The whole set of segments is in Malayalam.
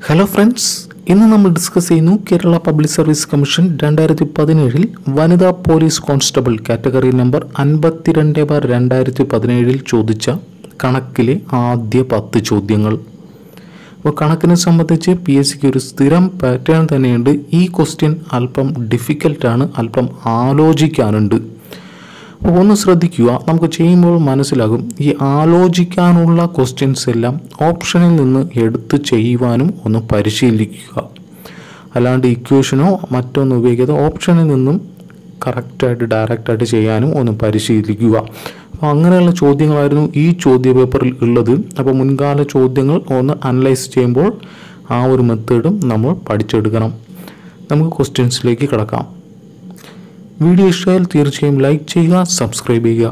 ഹലോ ഫ്രണ്ട്സ് ഇന്ന് നമ്മൾ ഡിസ്കസ് ചെയ്യുന്നു കേരള പബ്ലിക് സർവീസ് കമ്മീഷൻ രണ്ടായിരത്തി പതിനേഴിൽ വനിതാ പോലീസ് കോൺസ്റ്റബിൾ കാറ്റഗറി നമ്പർ അൻപത്തിരണ്ട് ബാർ രണ്ടായിരത്തി പതിനേഴിൽ ചോദിച്ച കണക്കിലെ ആദ്യ പത്ത് ചോദ്യങ്ങൾ അപ്പോൾ കണക്കിനെ സംബന്ധിച്ച് പി എസ് സിക്ക് ഒരു സ്ഥിരം പാറ്റേൺ തന്നെയുണ്ട് ഈ ക്വസ്റ്റ്യൻ അല്പം ഡിഫിക്കൽട്ടാണ് അല്പം ആലോചിക്കാനുണ്ട് അപ്പോൾ ഒന്ന് ശ്രദ്ധിക്കുക നമുക്ക് ചെയ്യുമ്പോൾ മനസ്സിലാകും ഈ ആലോചിക്കാനുള്ള ക്വസ്റ്റ്യൻസ് എല്ലാം ഓപ്ഷനിൽ നിന്ന് എടുത്ത് ചെയ്യുവാനും ഒന്ന് പരിശീലിക്കുക അല്ലാണ്ട് ഇക്വേഷനോ മറ്റൊന്നും ഉപയോഗിക്കാതെ ഓപ്ഷനിൽ നിന്നും കറക്റ്റായിട്ട് ഡയറക്റ്റായിട്ട് ചെയ്യാനും ഒന്ന് പരിശീലിക്കുക അപ്പോൾ അങ്ങനെയുള്ള ചോദ്യങ്ങളായിരുന്നു ഈ ചോദ്യ പേപ്പറിൽ ഉള്ളത് അപ്പോൾ മുൻകാല ചോദ്യങ്ങൾ ഒന്ന് അനലൈസ് ചെയ്യുമ്പോൾ ആ ഒരു മെത്തേഡും നമ്മൾ പഠിച്ചെടുക്കണം നമുക്ക് ക്വസ്റ്റ്യൻസിലേക്ക് കിടക്കാം വീഡിയോ ഇഷ്ടമായാൽ തീർച്ചയായും ലൈക്ക് ചെയ്യുക സബ്സ്ക്രൈബ് ചെയ്യുക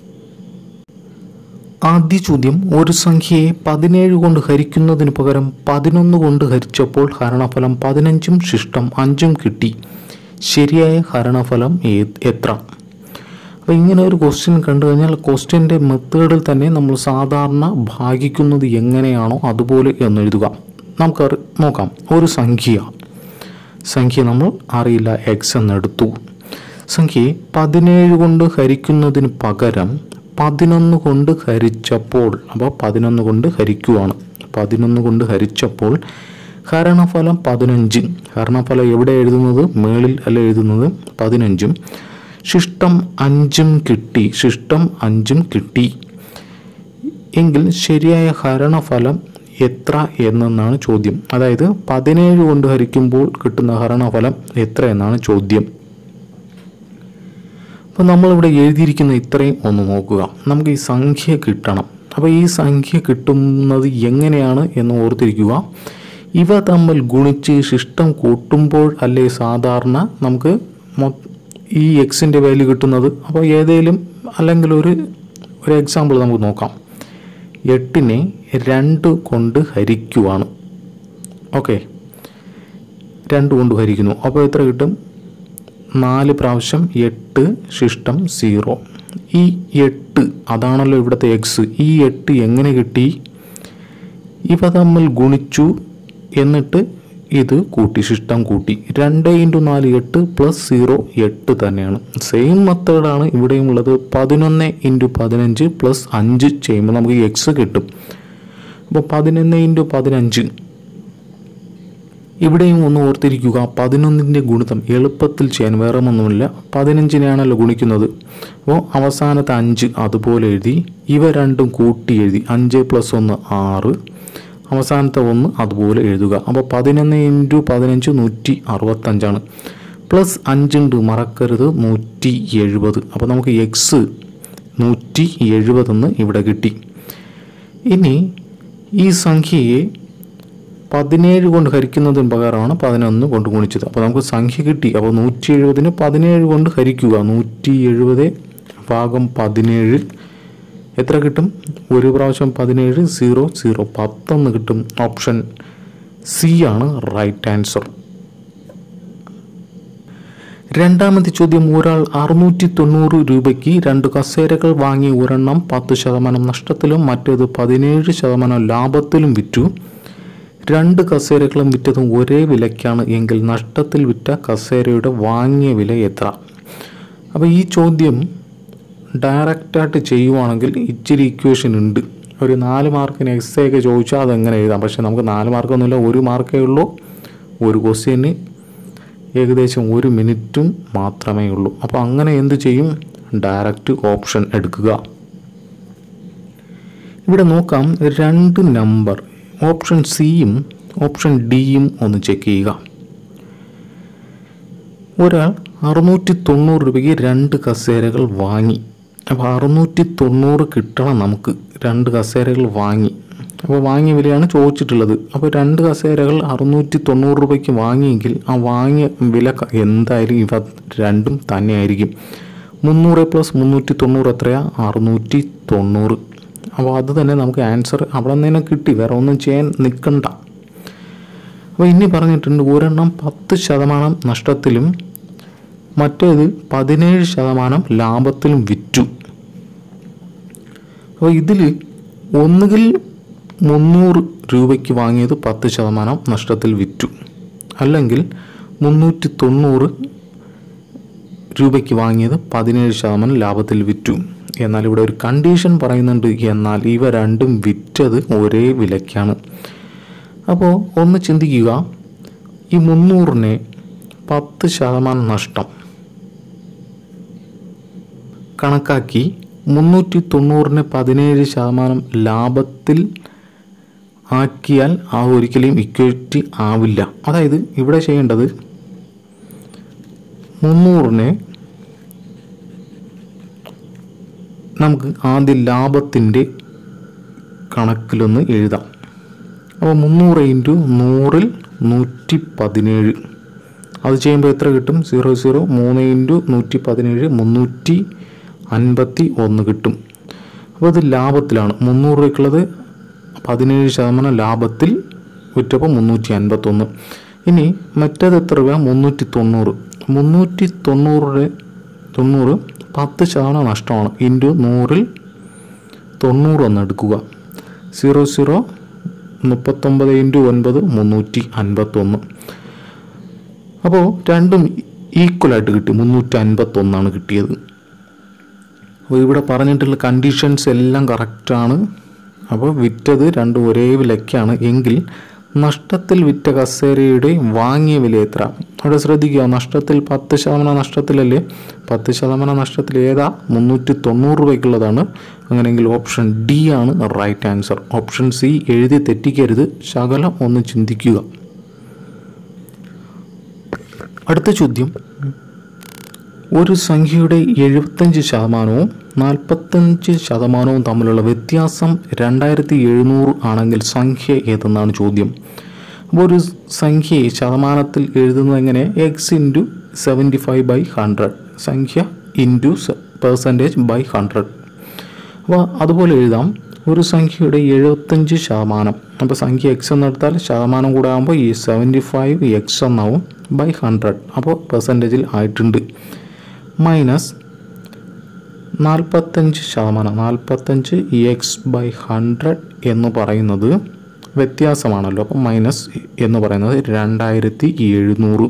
ആദ്യ ചോദ്യം ഒരു സംഖ്യയെ പതിനേഴ് കൊണ്ട് ഹരിക്കുന്നതിന് പകരം പതിനൊന്ന് കൊണ്ട് ഹരിച്ചപ്പോൾ ഹരണഫലം പതിനഞ്ചും ശിഷ്ടം അഞ്ചും കിട്ടി ശരിയായ ഹരണഫലം ഏ- എത്ര അപ്പോൾ ഇങ്ങനെ ഒരു ക്വസ്റ്റ്യൻ കണ്ടു കഴിഞ്ഞാൽ ക്വസ്റ്റ്യൻ്റെ മെത്തേഡിൽ തന്നെ നമ്മൾ സാധാരണ ഭാഗിക്കുന്നത് എങ്ങനെയാണോ അതുപോലെ എന്ന് എഴുതുക നമുക്ക് അറി- നോക്കാം ഒരു സംഖ്യ സംഖ്യ നമ്മൾ അറിയില്ല എക്സ് എന്നെടുത്തു സംഖ്യയെ പതിനേഴ് കൊണ്ട് ഹരിക്കുന്നതിന് പകരം പതിനൊന്ന് കൊണ്ട് ഹരിച്ചപ്പോൾ അപ്പോൾ പതിനൊന്ന് കൊണ്ട് ഹരിക്കുവാണ് പതിനൊന്ന് കൊണ്ട് ഹരിച്ചപ്പോൾ ഹരണഫലം പതിനഞ്ച് ഹരണഫലം എവിടെ എഴുതുന്നത് മേളിൽ അല്ല എഴുതുന്നത് പതിനഞ്ചും ശിഷ്ടം അഞ്ചും കിട്ടി ശിഷ്ടം അഞ്ചും കിട്ടി എങ്കിൽ ശരിയായ ഹരണഫലം എത്ര എന്നെന്നാണ് ചോദ്യം അതായത് പതിനേഴ് കൊണ്ട് ഹരിക്കുമ്പോൾ കിട്ടുന്ന ഹരണഫലം എത്ര എന്നാണ് ചോദ്യം അപ്പോൾ നമ്മളിവിടെ എഴുതിയിരിക്കുന്ന ഇത്രയും ഒന്ന് നോക്കുക നമുക്ക് ഈ സംഖ്യ കിട്ടണം അപ്പോൾ ഈ സംഖ്യ കിട്ടുന്നത് എങ്ങനെയാണ് എന്ന് ഓർത്തിരിക്കുക ഇവ തമ്മിൽ ഗുണിച്ച് ശിഷ്ടം കൂട്ടുമ്പോൾ അല്ലേ സാധാരണ നമുക്ക് മൊ- ഈ എക്സിൻ്റെ വാല്യൂ കിട്ടുന്നത് അപ്പോൾ ഏതേലും അല്ലെങ്കിൽ ഒരു ഒരു എക്സാമ്പിൾ നമുക്ക് നോക്കാം എട്ടിനെ രണ്ട് കൊണ്ട് ഹരിക്കുവാണ് ഓക്കെ രണ്ട് കൊണ്ട് ഹരിക്കുന്നു അപ്പോൾ എത്ര കിട്ടും നാല് പ്രാവശ്യം എട്ട് ശിഷ്ടം സീറോ ഈ എട്ട് അതാണല്ലോ ഇവിടുത്തെ എക്സ് ഈ എട്ട് എങ്ങനെ കിട്ടി ഇവ തമ്മിൽ ഗുണിച്ചു എന്നിട്ട് ഇത് കൂട്ടി ശിഷ്ടം കൂട്ടി രണ്ട് ഇൻറ്റു നാല് എട്ട് പ്ലസ് സീറോ എട്ട് തന്നെയാണ് സെയിം മെത്തേഡാണ് ഇവിടെയും ഉള്ളത് പതിനൊന്ന് ഇൻറ്റു പതിനഞ്ച് പ്ലസ് അഞ്ച് ചെയ്യുമ്പോൾ നമുക്ക് എക്സ് കിട്ടും അപ്പോൾ പതിനൊന്ന് ഇൻറ്റു പതിനഞ്ച് ഇവിടെയും ഒന്ന് ഓർത്തിരിക്കുക പതിനൊന്നിൻ്റെ ഗുണിതം എളുപ്പത്തിൽ ചെയ്യാൻ വേറെ ഒന്നുമില്ല പതിനഞ്ചിനെയാണല്ലോ ഗുണിക്കുന്നത് അപ്പോൾ അവസാനത്തെ അഞ്ച് അതുപോലെ എഴുതി ഇവ രണ്ടും കൂട്ടി എഴുതി അഞ്ച് പ്ലസ് ഒന്ന് ആറ് അവസാനത്തെ ഒന്ന് അതുപോലെ എഴുതുക അപ്പോൾ പതിനൊന്ന് ഇൻറ്റു പതിനഞ്ച് നൂറ്റി അറുപത്തഞ്ചാണ് പ്ലസ് അഞ്ചുണ്ട് മറക്കരുത് നൂറ്റി എഴുപത് അപ്പോൾ നമുക്ക് എക്സ് നൂറ്റി എഴുപതെന്ന് ഇവിടെ കിട്ടി ഇനി ഈ സംഖ്യയെ പതിനേഴ് കൊണ്ട് ഹരിക്കുന്നതിന് പകരമാണ് പതിനൊന്ന് കൊണ്ട് ഗുണിച്ചത് അപ്പോൾ നമുക്ക് സംഖ്യ കിട്ടി അപ്പോൾ നൂറ്റി എഴുപതിന് പതിനേഴ് കൊണ്ട് ഹരിക്കുക നൂറ്റി എഴുപത് ഭാഗം പതിനേഴ് എത്ര കിട്ടും ഒരു പ്രാവശ്യം പതിനേഴ് സീറോ സീറോ പത്തൊന്ന് കിട്ടും ഓപ്ഷൻ സി ആണ് റൈറ്റ് ആൻസർ രണ്ടാമത്തെ ചോദ്യം ഒരാൾ അറുന്നൂറ്റി തൊണ്ണൂറ് രൂപയ്ക്ക് രണ്ട് കസേരകൾ വാങ്ങി ഒരെണ്ണം പത്ത് ശതമാനം നഷ്ടത്തിലും മറ്റേത് പതിനേഴ് ശതമാനം ലാഭത്തിലും വിറ്റു രണ്ട് കസേരകളും വിറ്റതും ഒരേ വിലയ്ക്കാണ് എങ്കിൽ നഷ്ടത്തിൽ വിറ്റ കസേരയുടെ വാങ്ങിയ വില എത്ര അപ്പോൾ ഈ ചോദ്യം ഡയറക്റ്റായിട്ട് ചെയ്യുവാണെങ്കിൽ ഇച്ചിരി ഇക്വേഷൻ ഉണ്ട് ഒരു നാല് മാർക്കിന് എക്സ് ഒക്കെ ചോദിച്ചാൽ അതെങ്ങനെ എഴുതാം പക്ഷേ നമുക്ക് നാല് മാർക്കൊന്നുമില്ല ഒരു മാർക്കേ ഉള്ളൂ ഒരു ക്വസ്റ്റ്യന് ഏകദേശം ഒരു മിനിറ്റും മാത്രമേ ഉള്ളൂ അപ്പോൾ അങ്ങനെ എന്ത് ചെയ്യും ഡയറക്റ്റ് ഓപ്ഷൻ എടുക്കുക ഇവിടെ നോക്കാം രണ്ട് നമ്പർ ഓപ്ഷൻ സിയും ഓപ്ഷൻ ഡിയും ഒന്ന് ചെക്ക് ചെയ്യുക ഒരാൾ അറുന്നൂറ്റി തൊണ്ണൂറ് രൂപയ്ക്ക് രണ്ട് കസേരകൾ വാങ്ങി അപ്പോൾ അറുന്നൂറ്റി തൊണ്ണൂറ് കിട്ടണം നമുക്ക് രണ്ട് കസേരകൾ വാങ്ങി അപ്പോൾ വാങ്ങിയ വിലയാണ് ചോദിച്ചിട്ടുള്ളത് അപ്പോൾ രണ്ട് കസേരകൾ അറുന്നൂറ്റി തൊണ്ണൂറ് രൂപയ്ക്ക് വാങ്ങിയെങ്കിൽ ആ വാങ്ങിയ വില ക- എന്തായാലും ഇവ രണ്ടും തന്നെയായിരിക്കും മുന്നൂറ് പ്ലസ് മുന്നൂറ്റി തൊണ്ണൂറ് എത്രയാ അറുന്നൂറ്റി തൊണ്ണൂറ് അപ്പോൾ അത് തന്നെ നമുക്ക് ആൻസർ അവിടെ നിന്ന് തന്നെ കിട്ടി വേറെ ഒന്നും ചെയ്യാൻ നിൽക്കണ്ട അപ്പോൾ ഇനി പറഞ്ഞിട്ടുണ്ട് ഒരെണ്ണം പത്ത് ശതമാനം നഷ്ടത്തിലും മറ്റേത് പതിനേഴ് ശതമാനം ലാഭത്തിലും വിറ്റു അപ്പോൾ ഇതിൽ ഒന്നുകിൽ മുന്നൂറ് രൂപയ്ക്ക് വാങ്ങിയത് പത്ത് ശതമാനം നഷ്ടത്തിൽ വിറ്റു അല്ലെങ്കിൽ മുന്നൂറ്റി തൊണ്ണൂറ് രൂപയ്ക്ക് വാങ്ങിയത് പതിനേഴ് ശതമാനം ലാഭത്തിൽ വിറ്റു എന്നാൽ ഇവിടെ ഒരു കണ്ടീഷൻ പറയുന്നുണ്ട് എന്നാൽ ഇവ രണ്ടും വിറ്റത് ഒരേ വിലയ്ക്കാണ് അപ്പോൾ ഒന്ന് ചിന്തിക്കുക ഈ മുന്നൂറിനെ പത്ത് ശതമാനം നഷ്ടം കണക്കാക്കി മുന്നൂറ്റി തൊണ്ണൂറിന് പതിനേഴ് ശതമാനം ലാഭത്തിൽ ആക്കിയാൽ ആ ഒരിക്കലും ഇക്വിറ്റി ആവില്ല അതായത് ഇവിടെ ചെയ്യേണ്ടത് മുന്നൂറിനെ നമുക്ക് ആദ്യം ലാഭത്തിൻ്റെ കണക്കിലൊന്ന് എഴുതാം അപ്പോൾ മുന്നൂറ് ഇൻറ്റു നൂറിൽ നൂറ്റി പതിനേഴ് അത് ചെയ്യുമ്പോൾ എത്ര കിട്ടും സീറോ സീറോ മൂന്ന് ഇൻറ്റു നൂറ്റി പതിനേഴ് മുന്നൂറ്റി അൻപത്തി ഒന്ന് കിട്ടും അപ്പോൾ ഇത് ലാഭത്തിലാണ് മുന്നൂറ് രൂപയ്ക്കുള്ളത് പതിനേഴ് ശതമാനം ലാഭത്തിൽ വിറ്റപ്പോൾ മുന്നൂറ്റി അൻപത്തൊന്ന് ഇനി മറ്റേത് എത്ര രൂപ മുന്നൂറ്റി തൊണ്ണൂറ് മുന്നൂറ്റി തൊണ്ണൂറ് തൊണ്ണൂറ് പത്ത് ശതമാനം നഷ്ടമാണ് ഇൻറ്റു നൂറിൽ തൊണ്ണൂറ് ഒന്ന് എടുക്കുക സീറോ സീറോ മുപ്പത്തൊമ്പത് ഇൻറ്റു ഒൻപത് മുന്നൂറ്റി അൻപത്തൊന്ന് അപ്പോൾ രണ്ടും ഈക്വലായിട്ട് കിട്ടി മുന്നൂറ്റി അൻപത്തൊന്നാണ് കിട്ടിയത് അപ്പോൾ ഇവിടെ പറഞ്ഞിട്ടുള്ള കണ്ടീഷൻസ് എല്ലാം കറക്റ്റാണ് അപ്പോൾ വിറ്റത് രണ്ടും ഒരേ വിലയ്ക്കാണ് എങ്കിൽ നഷ്ടത്തിൽ വിറ്റ കസേരയുടെ വാങ്ങിയ വില എത്ര അവിടെ ശ്രദ്ധിക്കുക നഷ്ടത്തിൽ പത്ത് ശതമാനം നഷ്ടത്തിലല്ലേ പത്ത് ശതമാനം നഷ്ടത്തിൽ ഏതാ മുന്നൂറ്റി തൊണ്ണൂറ് രൂപയ്ക്കുള്ളതാണ് അങ്ങനെയെങ്കിൽ ഓപ്ഷൻ ഡി ആണ് റൈറ്റ് ആൻസർ ഓപ്ഷൻ സി എഴുതി തെറ്റിക്കരുത് ശകലം ഒന്ന് ചിന്തിക്കുക അടുത്ത ചോദ്യം ഒരു സംഖ്യയുടെ എഴുപത്തഞ്ച് ശതമാനവും നാൽപ്പത്തഞ്ച് ശതമാനവും തമ്മിലുള്ള വ്യത്യാസം രണ്ടായിരത്തി എഴുന്നൂറ് ആണെങ്കിൽ സംഖ്യ ഏതെന്നാണ് ചോദ്യം അപ്പോൾ ഒരു സംഖ്യയെ ശതമാനത്തിൽ എഴുതുന്നത് എങ്ങനെ X into seventy five by hundred സംഖ്യ ഇൻറ്റു പെർസെൻറ്റേജ് ബൈ ഹൺഡ്രഡ് അപ്പോൾ അതുപോലെ എഴുതാം ഒരു സംഖ്യയുടെ എഴുപത്തഞ്ച് ശതമാനം അപ്പോൾ സംഖ്യ എക്സ് എന്നെടുത്താൽ ശതമാനം കൂടെ ആകുമ്പോൾ ഈ സെവൻറ്റി ഫൈവ് എക്സ് എന്നാവും ബൈ ഹൺഡ്രഡ് അപ്പോൾ പെർസെൻറ്റേജിൽ ആയിട്ടുണ്ട് മൈനസ് നാൽപ്പത്തഞ്ച് ശതമാനം നാൽപ്പത്തഞ്ച് എക്സ് ബൈ ഹൺഡ്രഡ് എന്ന് പറയുന്നത് വ്യത്യാസമാണല്ലോ അപ്പം മൈനസ് എന്ന് പറയുന്നത് രണ്ടായിരത്തി എഴുന്നൂറ്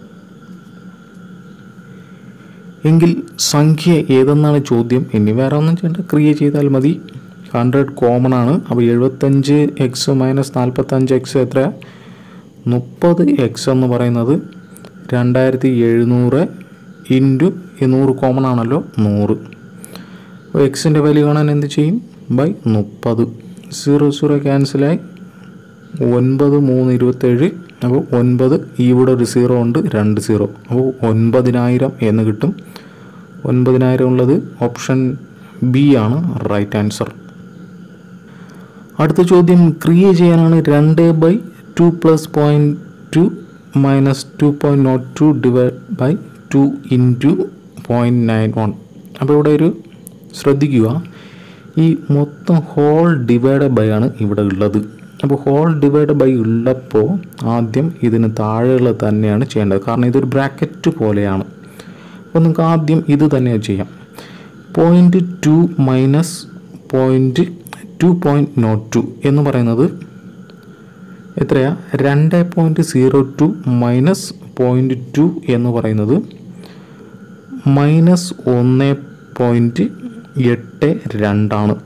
എങ്കിൽ സംഖ്യ ഏതെന്നാണ് ചോദ്യം ഇനി വേറെ ഒന്നും ചെയ്യേണ്ട ക്രിയ ചെയ്താൽ മതി ഹൺഡ്രഡ് കോമൺ ആണ് അപ്പോൾ എഴുപത്തഞ്ച് എക്സ് മൈനസ് നാൽപ്പത്തഞ്ച് എക്സ് എത്ര മുപ്പത് എക്സ് എന്ന് പറയുന്നത് രണ്ടായിരത്തി എഴുന്നൂറ് ഇൻറ്റു ഈ നൂറ് കോമൺ ആണല്ലോ നൂറ് അപ്പോൾ എക്സിൻ്റെ വാല്യൂ കാണാൻ എന്ത് ചെയ്യും ബൈ മുപ്പത് സീറോ സീറോ ക്യാൻസലായി ഒൻപത് മൂന്ന് ഇരുപത്തേഴ് അപ്പോൾ ഒൻപത് ഇവിടെ ഒരു സീറോ ഉണ്ട് രണ്ട് സീറോ അപ്പോൾ ഒൻപതിനായിരം എന്ന് കിട്ടും ഒൻപതിനായിരം ഉള്ളത് ഓപ്ഷൻ ബി ആണ് റൈറ്റ് ആൻസർ അടുത്ത ചോദ്യം ക്രിയ ചെയ്യാനാണ് രണ്ട് by two plus point two minus two point nought two divide by two into point nine one അപ്പോൾ ഇവിടെ ഒരു ശ്രദ്ധിക്കുക ഈ മൊത്തം ഹോൾ ഡിവൈഡ് ബൈ ആണ് ഇവിടെ ഉള്ളത് അപ്പോൾ ഹോൾ ഡിവൈഡ് ബൈ ഉള്ളപ്പോൾ ആദ്യം ഇതിന് താഴെയുള്ള തന്നെയാണ് ചെയ്യേണ്ടത് കാരണം ഇതൊരു ബ്രാക്കറ്റ് പോലെയാണ് അപ്പോൾ നിങ്ങൾക്ക് ആദ്യം ഇത് തന്നെ ചെയ്യാം point two minus point two point nought two എന്ന് പറയുന്നത് എത്രയാ രണ്ട് point zero two minus point two എന്ന് പറയുന്നത് മൈനസ് ഒന്ന് പോയിൻറ്റ് എട്ട് രണ്ടാണ്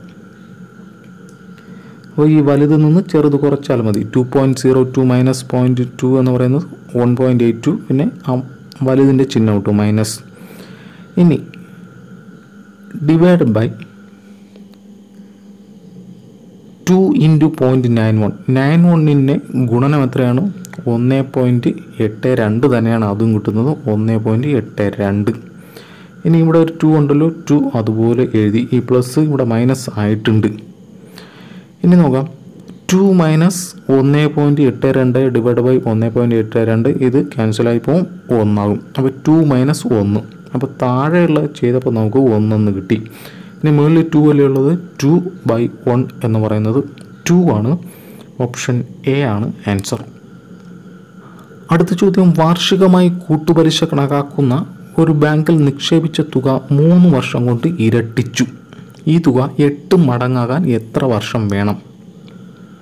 അപ്പോൾ ഈ വലുത് നിന്ന് ചെറുത് കുറച്ചാൽ മതി two point zero two minus point two എന്ന് പറയുന്നത് വൺ പോയിൻറ്റ് എയ്റ്റ് ടു പിന്നെ ആ വലുതിൻ്റെ ചിഹ്നം കിട്ടും മൈനസ് ഇനി divide by two into point nine one nine വണ്ണിൻ്റെ ഗുണനം എത്രയാണ് ഒന്ന് പോയിൻറ്റ് എട്ട് രണ്ട് തന്നെയാണ് അതും കിട്ടുന്നത് ഒന്ന് പോയിൻറ്റ് എട്ട് രണ്ട് ഇനി ഇവിടെ ഒരു ടു ഉണ്ടല്ലോ ടു അതുപോലെ എഴുതി ഈ പ്ലസ് ഇവിടെ മൈനസ് ആയിട്ടുണ്ട് ഇനി നോക്കാം ടു മൈനസ് ഒന്ന് പോയിൻറ്റ് എട്ട് രണ്ട് ഡിവൈഡ് ബൈ ഒന്ന് പോയിൻറ്റ് എട്ട് രണ്ട് ഇത് ക്യാൻസലായി പോകും ഒന്നാകും അപ്പോൾ ടു മൈനസ് ഒന്ന് അപ്പോൾ താഴെയുള്ള ചെയ്തപ്പോൾ നമുക്ക് ഒന്നെന്ന് കിട്ടി ഇനി മുകളിൽ ടു അല്ലേ ഉള്ളത് ടു ബൈ വൺ എന്ന് പറയുന്നത് ടു ആണ് ഓപ്ഷൻ എ ആണ് ആൻസർ അടുത്ത ചോദ്യം വാർഷികമായി കൂട്ടുപലിശ കണക്കാക്കുന്ന ഒരു ബാങ്കിൽ നിക്ഷേപിച്ച തുക മൂന്ന് വർഷം കൊണ്ട് ഇരട്ടിച്ചു ഈ തുക എട്ട് മടങ്ങാകാൻ എത്ര വർഷം വേണം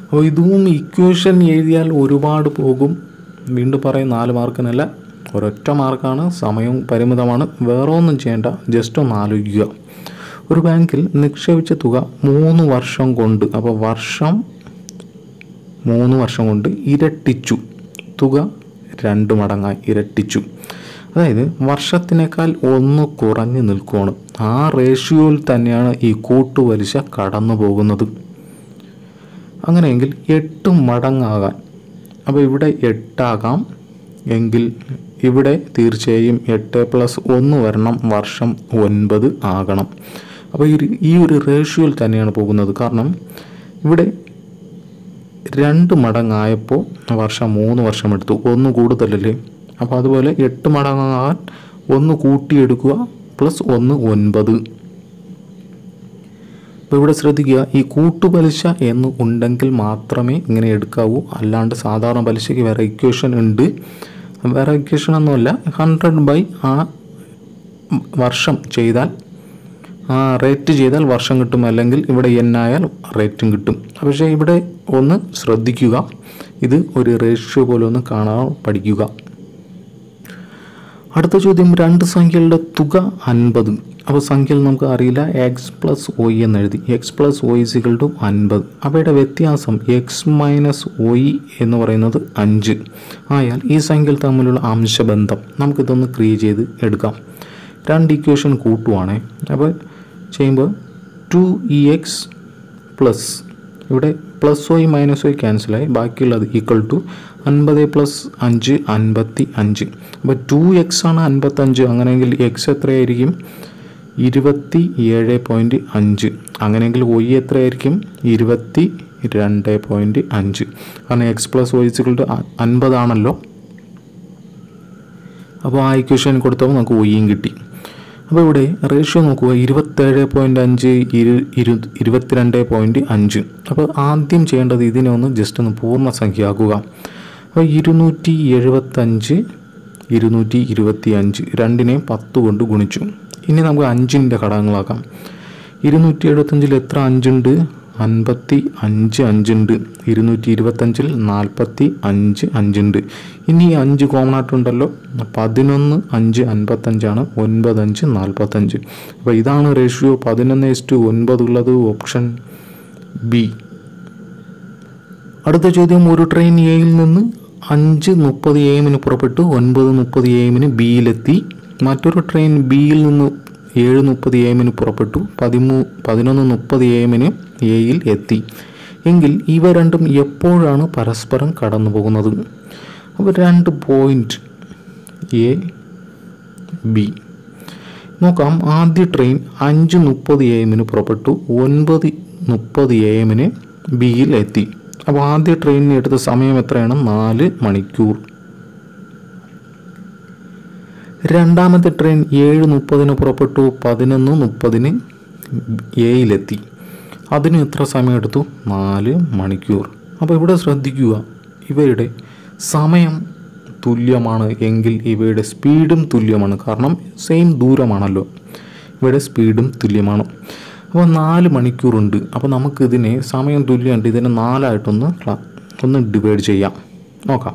അപ്പോൾ ഇതും ഇക്വേഷൻ എഴുതിയാൽ ഒരുപാട് പോകും വീണ്ടും പറയും നാല് മാർക്കിനല്ല ഒരൊറ്റ മാർക്കാണ് സമയവും പരിമിതമാണ് വേറെ ഒന്നും ചെയ്യേണ്ട ജസ്റ്റ് ഒന്ന് ആലോചിക്കുക ഒരു ബാങ്കിൽ നിക്ഷേപിച്ച തുക മൂന്ന് വർഷം കൊണ്ട് അപ്പോൾ വർഷം മൂന്ന് വർഷം കൊണ്ട് ഇരട്ടിച്ചു തുക രണ്ട് മടങ്ങായി ഇരട്ടിച്ചു അതായത് വർഷത്തിനേക്കാൾ ഒന്ന് കുറഞ്ഞു നിൽക്കുകയാണ് ആ റേഷ്യോയിൽ തന്നെയാണ് ഈ കൂട്ടുപലിശ കടന്നു പോകുന്നത് അങ്ങനെയെങ്കിൽ എട്ട് മടങ്ങാകാൻ അപ്പോൾ ഇവിടെ എട്ടാകാം എങ്കിൽ ഇവിടെ തീർച്ചയായും എട്ട് പ്ലസ് ഒന്ന് വരണം വർഷം ഒൻപത് ആകണം അപ്പോൾ ഈ ഒരു- ഈ ഒരു റേഷ്യോയിൽ തന്നെയാണ് പോകുന്നത് കാരണം ഇവിടെ രണ്ട് മടങ്ങായപ്പോൾ വർഷം മൂന്ന് വർഷം എടുത്തു ഒന്ന് കൂടുതലല്ലേ അപ്പോൾ അതുപോലെ എട്ട് മടങ്ങാകാൻ ഒന്ന് കൂട്ടിയെടുക്കുക പ്ലസ് ഒന്ന് ഒൻപത് അപ്പോൾ ഇവിടെ ശ്രദ്ധിക്കുക ഈ കൂട്ടുപലിശ എന്ന് ഉണ്ടെങ്കിൽ മാത്രമേ ഇങ്ങനെ എടുക്കാവൂ അല്ലാണ്ട് സാധാരണ പലിശയ്ക്ക് വേറെ ഇക്വേഷൻ ഉണ്ട് വേറെ ഇക്വേഷൻ ഒന്നുമല്ല ഹൺഡ്രഡ് ബൈ ആ വർഷം ചെയ്താൽ ആ റേറ്റ് ചെയ്താൽ വർഷം കിട്ടും അല്ലെങ്കിൽ ഇവിടെ എൻ ആയാൽ റേറ്റും കിട്ടും പക്ഷേ ഇവിടെ ഒന്ന് ശ്രദ്ധിക്കുക ഇത് ഒരു റേഷ്യോ പോലെ ഒന്ന് കാണാൻ പഠിക്കുക അടുത്ത ചോദ്യം രണ്ട് സംഖ്യകളുടെ തുക അൻപത് അപ്പോൾ സംഖ്യകൾ നമുക്ക് അറിയില്ല എക്സ് പ്ലസ് ഒയ് എന്ന് എഴുതി എക്സ് പ്ലസ് ഒയ് സികൾ ടു അൻപത് അവയുടെ വ്യത്യാസം എക്സ് മൈനസ് ഒയ് എന്ന് പറയുന്നത് അഞ്ച് ആയാൽ ഈ സംഖ്യകൾ തമ്മിലുള്ള അംശബന്ധം നമുക്കിതൊന്ന് ക്രിയേറ്റ് ചെയ്ത് എടുക്കാം രണ്ട് ഇക്വേഷൻ കൂട്ടുവാണേ അപ്പോൾ ചെയ്യുമ്പോൾ ടു ഇ എക്സ് പ്ലസ് ഇവിടെ പ്ലസ് വൈ മൈനസ് വൈ ക്യാൻസലായി ബാക്കിയുള്ളത് ഈക്വൽ ടു അൻപത് പ്ലസ് അഞ്ച് അൻപത്തി അഞ്ച് അപ്പോൾ ടു എക്സ് ആണ് അൻപത്തഞ്ച് അങ്ങനെയെങ്കിൽ എക്സ് എത്രയായിരിക്കും ഇരുപത്തി ഏഴ് പോയിൻറ്റ് അഞ്ച് അങ്ങനെയെങ്കിൽ വൈ എത്രയായിരിക്കും ഇരുപത്തി രണ്ട് പോയിൻറ്റ് അഞ്ച് കാരണം എക്സ് പ്ലസ് വൈ സിക്കളുടെ അൻപതാണല്ലോ അപ്പോൾ ആ ഇക്വേഷൻ കൊടുത്തപ്പോൾ നമുക്ക് വൈയും കിട്ടി അപ്പോൾ ഇവിടെ റേഷ്യോ നോക്കുക ഇരുപത്തേഴ് പോയിൻറ്റ് അഞ്ച് ഇരു ഇരു ഇരുപത്തിരണ്ട് പോയിൻറ്റ് അഞ്ച് അപ്പോൾ ആദ്യം ചെയ്യേണ്ടത് ഇതിനെ ഒന്ന് ജസ്റ്റ് ഒന്ന് പൂർണ്ണസംഖ്യയാക്കുക അപ്പോൾ ഇരുന്നൂറ്റി എഴുപത്തഞ്ച് ഇരുന്നൂറ്റി ഇരുപത്തി അഞ്ച് രണ്ടിനെ പത്ത് കൊണ്ട് ഗുണിച്ചു ഇനി നമുക്ക് അഞ്ചിൻ്റെ ഘടകങ്ങളാക്കാം ഇരുന്നൂറ്റി എഴുപത്തഞ്ചിൽ എത്ര അഞ്ചുണ്ട് അൻപത്തി അഞ്ച് അഞ്ചുണ്ട് ഇരുന്നൂറ്റി ഇരുപത്തഞ്ചിൽ നാൽപ്പത്തി അഞ്ച് അഞ്ചുണ്ട് ഇനി ഈ അഞ്ച് കോമൺ ആയിട്ടുണ്ടല്ലോ പതിനൊന്ന് അഞ്ച് അൻപത്തഞ്ചാണ് ഒൻപത് അഞ്ച് നാൽപ്പത്തഞ്ച് അപ്പോൾ ഇതാണ് റേഷ്യോ പതിനൊന്ന് ഇസ്റ്റു ഒൻപത് ഉള്ളത് ഓപ്ഷൻ ബി അടുത്ത ചോദ്യം ഒരു ട്രെയിൻ എയിൽ നിന്ന് അഞ്ച് മുപ്പത് എ എമ്മിന് പുറപ്പെട്ടു ഒൻപത് മുപ്പത് എ എമ്മിന് ബിയിലെത്തി മറ്റൊരു ട്രെയിൻ ബിയിൽ നിന്ന് ഏഴ് മുപ്പത് എ എമ്മിന് പുറപ്പെട്ടു പതിമൂ പതിനൊന്ന് മുപ്പത് എ എമ്മിന് എയിൽ എത്തി എങ്കിൽ ഇവ രണ്ടും എപ്പോഴാണ് പരസ്പരം കടന്നു പോകുന്നത് അപ്പോൾ രണ്ട് പോയിന്റ് എ ബി നോക്കാം ആദ്യ ട്രെയിൻ അഞ്ച് മുപ്പത് എ എമ്മിന് പുറപ്പെട്ടു ഒൻപത് മുപ്പത് എ എമ്മിന് ബിയിൽ എത്തി അപ്പോൾ ആദ്യ ട്രെയിനിന് എടുത്ത സമയം എത്രയാണ് നാല് മണിക്കൂർ രണ്ടാമത്തെ ട്രെയിൻ ഏഴ് മുപ്പതിന് പുറപ്പെട്ടു പതിനൊന്ന് മുപ്പതിന് എയിലെത്തി അതിന് എത്ര സമയം എടുത്തു നാല് മണിക്കൂർ അപ്പോൾ ഇവിടെ ശ്രദ്ധിക്കുക ഇവയുടെ സമയം തുല്യമാണ് എങ്കിൽ ഇവയുടെ സ്പീഡും തുല്യമാണ് കാരണം സെയിം ദൂരമാണല്ലോ ഇവയുടെ സ്പീഡും തുല്യമാണ് അപ്പോൾ നാല് മണിക്കൂറുണ്ട് അപ്പോൾ നമുക്ക് ഇതിനെ സമയം തുല്യമുണ്ട് ഇതിനെ നാലായിട്ടൊന്ന് ക്ലാ- ഒന്ന് ഡിവൈഡ് ചെയ്യാം നോക്കാം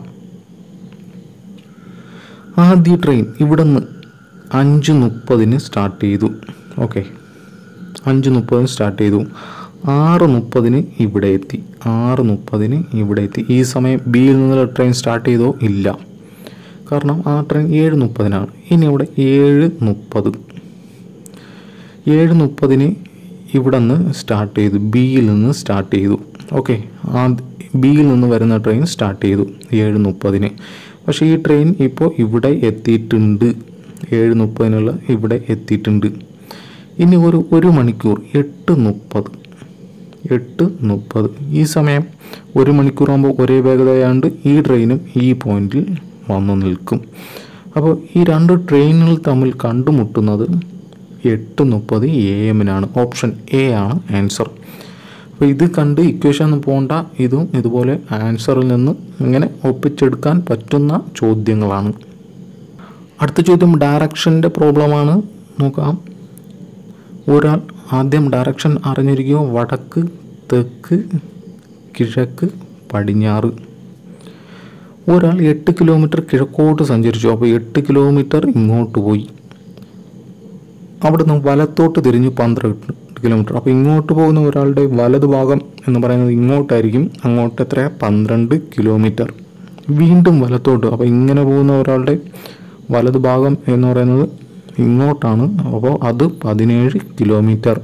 ആദ്യ ട്രെയിൻ ഇവിടുന്ന് അഞ്ച് മുപ്പതിന് സ്റ്റാർട്ട് ചെയ്തു ഓക്കെ അഞ്ച് മുപ്പതിന് സ്റ്റാർട്ട് ചെയ്തു ആറ് മുപ്പതിന് ഇവിടെ എത്തി ആറ് മുപ്പതിന് ഇവിടെ എത്തി ഈ സമയം ബിയിൽ നിന്നുള്ള ട്രെയിൻ സ്റ്റാർട്ട് ചെയ്തോ ഇല്ല കാരണം ആ ട്രെയിൻ ഏഴ് മുപ്പതിനാണ് ഇനി ഇവിടെ ഏഴ് മുപ്പത് ഏഴ് മുപ്പതിന് ഇവിടെ നിന്ന് സ്റ്റാർട്ട് ചെയ്തു ബിയിൽ നിന്ന് സ്റ്റാർട്ട് ചെയ്തു ഓക്കെ ആ ബിയിൽ നിന്ന് വരുന്ന ട്രെയിൻ സ്റ്റാർട്ട് ചെയ്തു ഏഴ് മുപ്പതിന് പക്ഷേ ഈ ട്രെയിൻ ഇപ്പോൾ ഇവിടെ എത്തിയിട്ടുണ്ട് ഏഴ് മുപ്പതിനുള്ള ഇവിടെ എത്തിയിട്ടുണ്ട് ഇനി ഒരു ഒരു മണിക്കൂർ എട്ട് മുപ്പത് എട്ട് മുപ്പത് ഈ സമയം ഒരു മണിക്കൂറാകുമ്പോൾ ഒരേ വേഗതയാണ്ട് ഈ ട്രെയിനും ഈ പോയിന്റിൽ വന്നു നിൽക്കും അപ്പോൾ ഈ രണ്ട് ട്രെയിനുകൾ തമ്മിൽ കണ്ടുമുട്ടുന്നത് എട്ട് മുപ്പത് എ എമ്മിനാണ് ഓപ്ഷൻ എ ആണ് ആൻസർ അപ്പോൾ ഇത് കണ്ട് ഇക്വേഷൻ ഒന്നും പോകണ്ട ഇതും ഇതുപോലെ ആൻസറിൽ നിന്ന് ഇങ്ങനെ ഒപ്പിച്ചെടുക്കാൻ പറ്റുന്ന ചോദ്യങ്ങളാണ് അടുത്ത ചോദ്യം ഡയറക്ഷൻ്റെ പ്രോബ്ലമാണ് നോക്കാം ഒരാൾ ആദ്യം ഡയറക്ഷൻ അറിഞ്ഞിരിക്കുക വടക്ക് തെക്ക് കിഴക്ക് പടിഞ്ഞാറ് ഒരാൾ എട്ട് കിലോമീറ്റർ കിഴക്കോട്ട് സഞ്ചരിച്ചു അപ്പോൾ എട്ട് കിലോമീറ്റർ ഇങ്ങോട്ട് പോയി അവിടുന്ന് വലത്തോട്ട് തിരിഞ്ഞു പന്ത്രണ്ട് കിലോമീറ്റർ അപ്പോൾ ഇങ്ങോട്ട് പോകുന്ന ഒരാളുടെ വലതു ഭാഗം എന്ന് പറയുന്നത് ഇങ്ങോട്ടായിരിക്കും അങ്ങോട്ട് എത്ര പന്ത്രണ്ട് കിലോമീറ്റർ വീണ്ടും വലത്തോട്ട് അപ്പോൾ ഇങ്ങനെ പോകുന്ന ഒരാളുടെ വലതു ഭാഗം എന്ന് പറയുന്നത് ഇങ്ങോട്ടാണ് അപ്പോൾ അത് പതിനേഴ് കിലോമീറ്റർ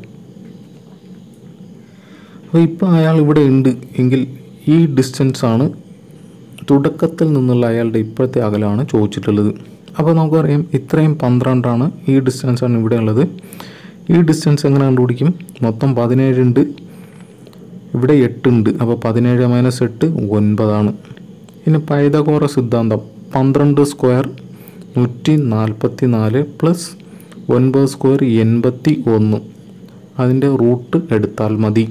അപ്പോൾ ഇപ്പോൾ അയാൾ ഇവിടെ ഉണ്ട് എങ്കിൽ ഈ ഡിസ്റ്റൻസ് ആണ് തുടക്കത്തിൽ നിന്നുള്ള അയാളുടെ ഇപ്പോഴത്തെ അകലമാണ് ചോദിച്ചിട്ടുള്ളത് അപ്പോൾ നമുക്കറിയാം ഇത്രയും പന്ത്രണ്ടാണ് ഈ ഡിസ്റ്റൻസ് ആണ് ഇവിടെ ഉള്ളത് ഈ ഡിസ്റ്റൻസ് എങ്ങനെ കണ്ടുപിടിക്കും മൊത്തം പതിനേഴുണ്ട് ഇവിടെ എട്ടുണ്ട് അപ്പോൾ പതിനേഴ് മൈനസ് എട്ട് ഒൻപതാണ് ഇനി പൈതകോറ സിദ്ധാന്തം പന്ത്രണ്ട് സ്ക്വയർ നൂറ്റി നാൽപ്പത്തി നാല് പ്ലസ് ഒൻപത് സ്ക്വയർ എൺപത്തി ഒന്ന് അതിൻ്റെ റൂട്ട് എടുത്താൽ മതി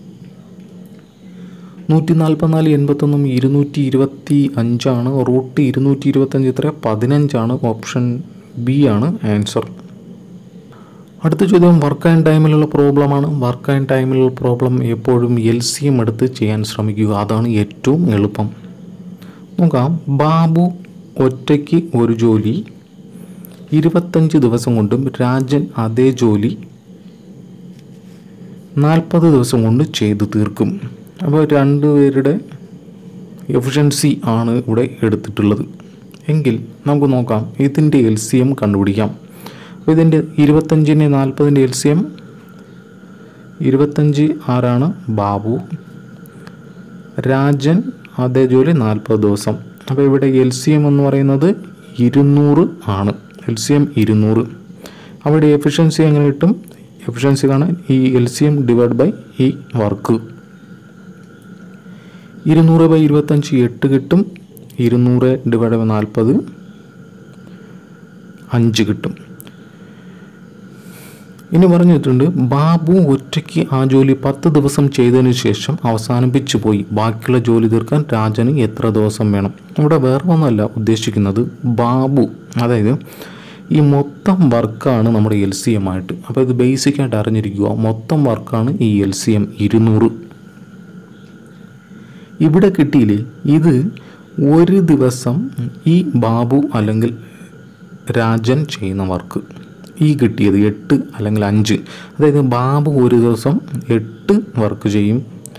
നൂറ്റി നാൽപ്പത്തിനാല് എൺപത്തൊന്നും ഇരുന്നൂറ്റി ഇരുപത്തി അഞ്ചാണ് റൂട്ട് ഇരുന്നൂറ്റി ഇരുപത്തഞ്ച് എത്ര പതിനഞ്ചാണ് ഓപ്ഷൻ ബി ആണ് ആൻസർ അടുത്ത ചോദ്യം വർക്ക് ആൻഡ് ടൈമിലുള്ള പ്രോബ്ലമാണ് വർക്ക് ആൻഡ് ടൈമിലുള്ള പ്രോബ്ലം എപ്പോഴും എൽ സി എം എടുത്ത് ചെയ്യാൻ ശ്രമിക്കുക അതാണ് ഏറ്റവും എളുപ്പം നോക്കാം ബാബു ഒറ്റയ്ക്ക് ഒരു ജോലി ഇരുപത്തഞ്ച് ദിവസം കൊണ്ടും രാജൻ അതേ ജോലി നാൽപ്പത് ദിവസം കൊണ്ട് ചെയ്തു തീർക്കും അപ്പോൾ രണ്ടുപേരുടെ എഫിഷ്യൻസി ആണ് ഇവിടെ എടുത്തിട്ടുള്ളത് എങ്കിൽ നമുക്ക് നോക്കാം ഇതിൻ്റെ എൽ സി എം കണ്ടുപിടിക്കാം അപ്പോൾ ഇതിൻ്റെ ഇരുപത്തഞ്ചിൻ്റെ നാൽപ്പതിൻ്റെ എൽ സി എം ഇരുപത്തഞ്ച് ആരാണ് ബാബു രാജൻ അതേ ജോലി നാൽപ്പത് ദിവസം അപ്പോൾ ഇവിടെ എൽ സി എം എന്ന് പറയുന്നത് ഇരുന്നൂറ് ആണ് എൽ സി എം ഇരുന്നൂറ് അവിടെ എഫിഷ്യൻസി എങ്ങനെ കിട്ടും എഫിഷ്യൻസി കാണാൻ ഈ L C M divide by ഈ വർക്ക് ഇരുന്നൂറ് ബൈ ഇരുപത്തഞ്ച് എട്ട് കിട്ടും ഇരുന്നൂറ് ഡിവൈഡ് ബൈ നാൽപ്പത് അഞ്ച് കിട്ടും ഇനി പറഞ്ഞിട്ടുണ്ട് ബാബു ഒറ്റയ്ക്ക് ആ ജോലി പത്ത് ദിവസം ചെയ്തതിന് ശേഷം അവസാനിപ്പിച്ചു പോയി ബാക്കിയുള്ള ജോലി തീർക്കാൻ രാജന് എത്ര ദിവസം വേണം ഇവിടെ വേറെ ഒന്നുമല്ല ഉദ്ദേശിക്കുന്നത് ബാബു അതായത് ഈ മൊത്തം വർക്കാണ് നമ്മുടെ എൽ സി എം ആയിട്ട് അപ്പോൾ ഇത് ബേസിക്കായിട്ട് അറിഞ്ഞിരിക്കുക മൊത്തം വർക്കാണ് ഈ എൽ സി എം ഇരുന്നൂറ് ഇവിടെ കിട്ടിയില്ലേ ഇത് ഒരു ദിവസം ഈ ബാബു അല്ലെങ്കിൽ രാജൻ ചെയ്യുന്ന വർക്ക് ഈ കിട്ടിയത് എട്ട് അല്ലെങ്കിൽ അഞ്ച് അതായത് ബാബു ഒരു ദിവസം എട്ട് വർക്ക് ചെയ്യും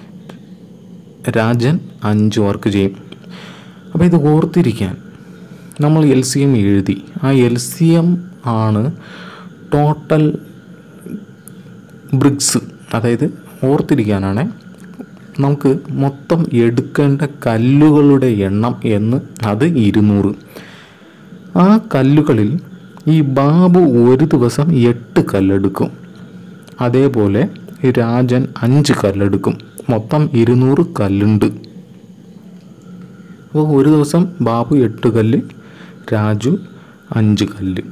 രാജൻ അഞ്ച് വർക്ക് ചെയ്യും അപ്പോൾ ഇത് ഓർത്തിരിക്കാൻ നമ്മൾ എൽ സി എം എഴുതി ആ എൽ സി എം ആണ് ടോട്ടൽ ബ്രിക്സ് അതായത് ഓർത്തിരിക്കാനാണ് നമുക്ക് മൊത്തം എടുക്കേണ്ട കല്ലുകളുടെ എണ്ണം എന്ന് അത് ഇരുന്നൂറ് ആ കല്ലുകളിൽ ഈ ബാബു ഒരു ദിവസം എട്ട് കല്ലെടുക്കും അതേപോലെ ഈ രാജൻ അഞ്ച് കല്ലെടുക്കും മൊത്തം ഇരുന്നൂറ് കല്ലുണ്ട് അപ്പോൾ ഒരു ദിവസം ബാബു എട്ട് കല്ല് രാജു അഞ്ച് കല്ല്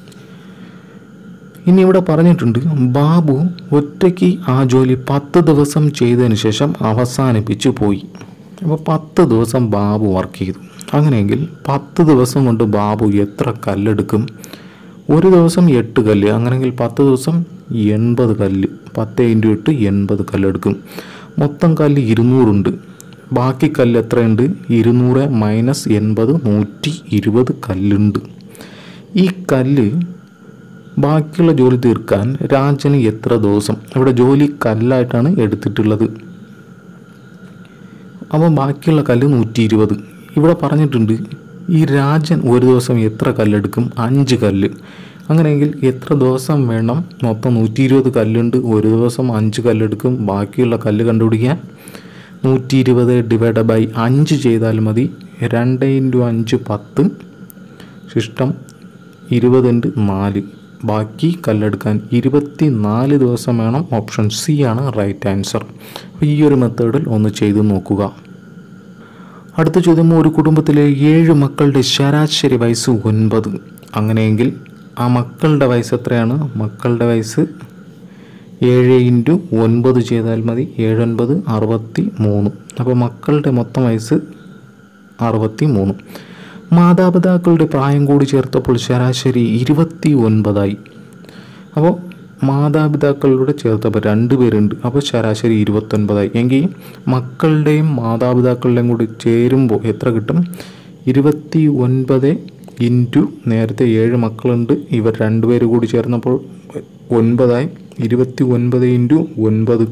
ഇനി ഇവിടെ പറഞ്ഞിട്ടുണ്ട് ബാബു ഒറ്റയ്ക്ക് ആ ജോലി പത്ത് ദിവസം ചെയ്തതിന് ശേഷം അവസാനിപ്പിച്ചു പോയി അപ്പോൾ പത്ത് ദിവസം ബാബു വർക്ക് ചെയ്തു അങ്ങനെയെങ്കിൽ പത്ത് ദിവസം കൊണ്ട് ബാബു എത്ര കല്ലെടുക്കും ഒരു ദിവസം എട്ട് കല്ല് അങ്ങനെയെങ്കിൽ പത്ത് ദിവസം എൺപത് കല്ല് പത്ത് ഇൻറ്റു എട്ട് എൺപത് കല്ലെടുക്കും മൊത്തം കല്ല് ഇരുന്നൂറുണ്ട് ബാക്കി കല്ല് എത്രയുണ്ട് ഇരുന്നൂറ് മൈനസ് എൺപത് നൂറ്റി ഇരുപത് കല്ലുണ്ട് ഈ കല്ല് ബാക്കിയുള്ള ജോലി തീർക്കാൻ രാജന് എത്ര ദിവസം ഇവിടെ ജോലി കല്ലായിട്ടാണ് എടുത്തിട്ടുള്ളത് അപ്പോൾ ബാക്കിയുള്ള കല്ല് നൂറ്റി ഇരുപത് ഇവിടെ പറഞ്ഞിട്ടുണ്ട് ഈ രാജൻ ഒരു ദിവസം എത്ര കല്ലെടുക്കും അഞ്ച് കല്ല് അങ്ങനെയെങ്കിൽ എത്ര ദിവസം വേണം മൊത്തം നൂറ്റി ഇരുപത് കല്ലുണ്ട് ഒരു ദിവസം അഞ്ച് കല്ലെടുക്കും ബാക്കിയുള്ള കല്ല് കണ്ടുപിടിക്കാൻ നൂറ്റി ഇരുപത് ഡിവൈഡ് ബൈ അഞ്ച് ചെയ്താൽ മതി രണ്ട് ഇൻറ്റു അഞ്ച് പത്ത് ശിഷ്ടം ഇരുപതുണ്ട് നാല് ബാക്കി കല്ലെടുക്കാൻ ഇരുപത്തി നാല് ദിവസം വേണം ഓപ്ഷൻ സി ആണ് റൈറ്റ് ആൻസർ അപ്പോൾ ഈ ഒരു മെത്തേഡിൽ ഒന്ന് ചെയ്ത് നോക്കുക അടുത്ത ചോദ്യം ഒരു കുടുംബത്തിലെ ഏഴ് മക്കളുടെ ശരാശരി വയസ്സ് ഒൻപത് അങ്ങനെയെങ്കിൽ ആ മക്കളുടെ വയസ്സ് എത്രയാണ് മക്കളുടെ വയസ്സ് ഏഴ് ഇൻറ്റു ഒൻപത് ചെയ്താൽ മതി ഏഴൊൻപത് അറുപത്തി മൂന്ന് അപ്പോൾ മക്കളുടെ മൊത്തം വയസ്സ് അറുപത്തി മൂന്ന് മാതാപിതാക്കളുടെ പ്രായം കൂടി ചേർത്തപ്പോൾ ശരാശരി ഇരുപത്തി ഒൻപതായി അപ്പോൾ മാതാപിതാക്കളുടെ ചേർത്തപ്പോൾ രണ്ട് പേരുണ്ട് അപ്പോൾ ശരാശരി ഇരുപത്തൊൻപതായി എങ്കിൽ മക്കളുടെയും മാതാപിതാക്കളുടെയും കൂടി ചേരുമ്പോൾ എത്ര കിട്ടും ഇരുപത്തി ഒൻപത് ഇൻറ്റു നേരത്തെ ഏഴ് മക്കളുണ്ട് ഇവർ രണ്ടുപേര് കൂടി ചേർന്നപ്പോൾ ഒൻപതായി ഇരുപത്തി ഒൻപത് ഇൻറ്റു ഒൻപത്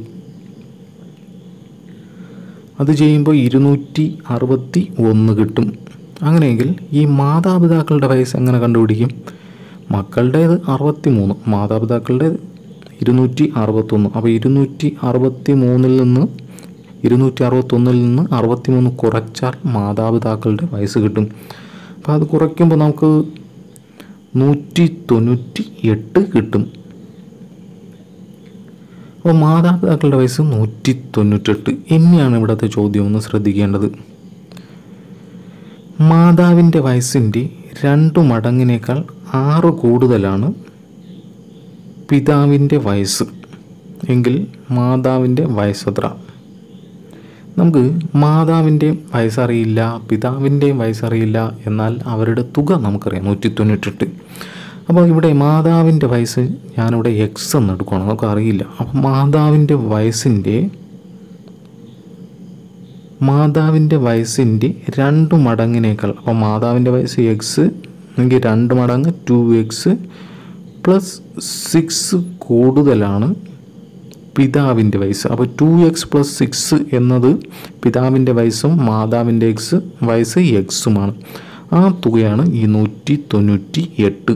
അത് ചെയ്യുമ്പോൾ ഇരുന്നൂറ്റി അറുപത്തി ഒന്ന് കിട്ടും അങ്ങനെയെങ്കിൽ ഈ മാതാപിതാക്കളുടെ വയസ്സ് എങ്ങനെ കണ്ടുപിടിക്കും മക്കളുടേത് അറുപത്തി മൂന്ന് മാതാപിതാക്കളുടെ ഇരുന്നൂറ്റി അറുപത്തൊന്ന് അപ്പോൾ ഇരുന്നൂറ്റി അറുപത്തി മൂന്നിൽ നിന്ന് ഇരുന്നൂറ്റി അറുപത്തൊന്നിൽ നിന്ന് അറുപത്തി മൂന്ന് കുറച്ചാൽ മാതാപിതാക്കളുടെ വയസ്സ് കിട്ടും അപ്പോൾ അത് കുറയ്ക്കുമ്പോൾ നമുക്ക് നൂറ്റി തൊണ്ണൂറ്റി എട്ട് കിട്ടും അപ്പോൾ മാതാപിതാക്കളുടെ വയസ്സ് നൂറ്റി തൊണ്ണൂറ്റെട്ട് ഇനിയാണ് ഇവിടുത്തെ ചോദ്യം ഒന്ന് ശ്രദ്ധിക്കേണ്ടത് മാതാവിൻ്റെ വയസ്സിൻ്റെ രണ്ടു മടങ്ങിനേക്കാൾ ആറ് കൂടുതലാണ് പിതാവിൻ്റെ വയസ്സ് എങ്കിൽ മാതാവിൻ്റെ വയസ്സെത്ര നമുക്ക് മാതാവിൻ്റെയും വയസ്സറിയില്ല പിതാവിൻ്റെയും വയസ്സറിയില്ല എന്നാൽ അവരുടെ തുക നമുക്കറിയാം നൂറ്റി തൊണ്ണൂറ്റെട്ട് അപ്പോൾ ഇവിടെ മാതാവിൻ്റെ വയസ്സ് ഞാനിവിടെ എക്സ് എന്ന് എടുക്കുകയാണ് നമുക്ക് അറിയില്ല അപ്പോൾ മാതാവിൻ്റെ വയസ്സിൻ്റെ മാതാവിൻ്റെ വയസ്സിൻ്റെ രണ്ട് മടങ്ങിനേക്കാൾ അപ്പോൾ മാതാവിൻ്റെ വയസ്സ് എക്സ് എങ്കിൽ രണ്ട് മടങ്ങ് ടു എക്സ് പ്ലസ് സിക്സ് കൂടുതലാണ് പിതാവിൻ്റെ വയസ്സ് അപ്പോൾ ടു എക്സ് പ്ലസ് സിക്സ് എന്നത് പിതാവിൻ്റെ വയസ്സും മാതാവിൻ്റെ എക്സ് വയസ്സ് എക്സുമാണ് ആ തുകയാണ് ഈ നൂറ്റി തൊണ്ണൂറ്റി എട്ട്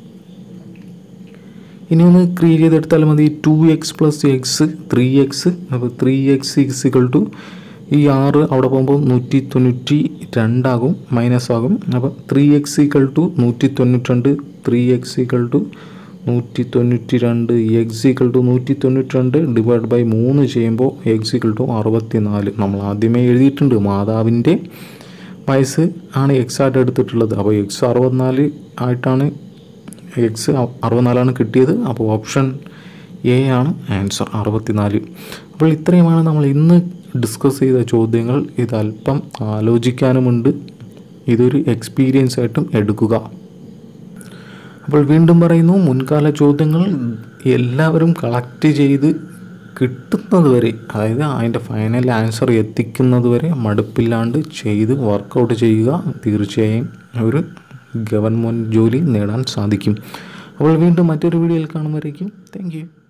ഇനി ഒന്ന് ക്രിയേറ്റ് ചെയ്തെടുത്താൽ മതി two X plus X three X അപ്പോൾ ത്രീ എക്സ് ഇക്സിക്കൽ ടു ഈ ആറ് അവിടെ പോകുമ്പോൾ നൂറ്റി തൊണ്ണൂറ്റി രണ്ടാകും മൈനസ് ആകും അപ്പോൾ ത്രീ എക്സ് ഈക്വൽ ടു നൂറ്റി തൊണ്ണൂറ്റി രണ്ട് ത്രീ എക്സ് ഈക്വൽ ടു നൂറ്റി തൊണ്ണൂറ്റി രണ്ട് എക്സ് ഈക്വൽ ടു നൂറ്റി തൊണ്ണൂറ്റി രണ്ട് ഡിവൈഡ് ബൈ മൂന്ന് ചെയ്യുമ്പോൾ എക്സ് ഈക്വൽ ടു അറുപത്തി നാല് നമ്മൾ ആദ്യമേ എഴുതിയിട്ടുണ്ട് മാതാവിൻ്റെ വയസ്സ് ആണ് എക്സ് ആയിട്ട് എടുത്തിട്ടുള്ളത് അപ്പോൾ എക്സ് അറുപത്തിനാല് ആയിട്ടാണ് എക്സ് അറുപത്തിനാലാണ് കിട്ടിയത് അപ്പോൾ ഓപ്ഷൻ എ ആണ് ആൻസർ അറുപത്തിനാല് അപ്പോൾ ഇത്രയുമാണ് നമ്മൾ ഇന്ന് ഡിസ്കസ് ചെയ്ത ചോദ്യങ്ങൾ ഇത് അല്പം ആലോചിക്കാനുമുണ്ട് ഇതൊരു എക്സ്പീരിയൻസ് ആയിട്ടും എടുക്കുക അപ്പോൾ വീണ്ടും പറയുന്നു മുൻകാല ചോദ്യങ്ങൾ എല്ലാവരും കളക്ട് ചെയ്ത് കിട്ടുന്നത് വരെ അതായത് അതിൻ്റെ ഫൈനൽ ആൻസർ എത്തിക്കുന്നത് വരെ മടുപ്പില്ലാണ്ട് ചെയ്ത് വർക്കൗട്ട് ചെയ്യുക തീർച്ചയായും ഒരു ഗവൺമെൻറ് ജോലി നേടാൻ സാധിക്കും അപ്പോൾ വീണ്ടും മറ്റൊരു വീഡിയോയിൽ കാണുമ്പോഴേക്കും താങ്ക് യു